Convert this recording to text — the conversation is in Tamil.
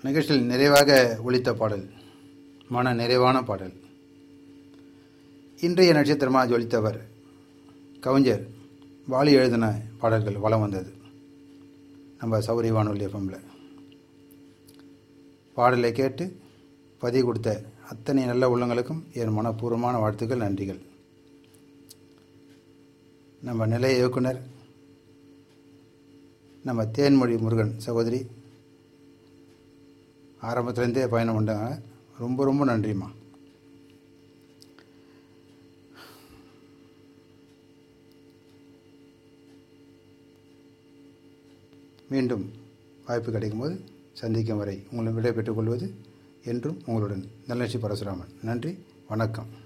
நிகழ்ச்சியில் நிறைவாக ஒலித்த பாடல் மன நிறைவான பாடல் இன்றைய நட்சத்திரமாக ஜொலித்தவர் கவிஞர் வாலி எழுதின பாடல்கள் வலம் வந்தது நம்ம சௌரி வானொலி எஃப்எம்ல பாடலை கேட்டு பதிவு கொடுத்த அத்தனை நல்ல உள்ளங்களுக்கும் என் மனப்பூர்வமான வாழ்த்துக்கள் நன்றிகள் நம்ம நிலைய இயக்குனர் நம்ம தேன்மொழி முருகன் சகோதரி ஆரம்பத்துலேருந்தே பயணம் பண்ணாங்க ரொம்ப ரொம்ப நன்றிம்மா மீண்டும் வாய்ப்பு கிடைக்கும்போது சந்திக்கும் வரை உங்களை விடை பெற்றுக் கொள்வது என்றும் உங்களுடன் நல்லட்சி பரசுராமன் நன்றி வணக்கம்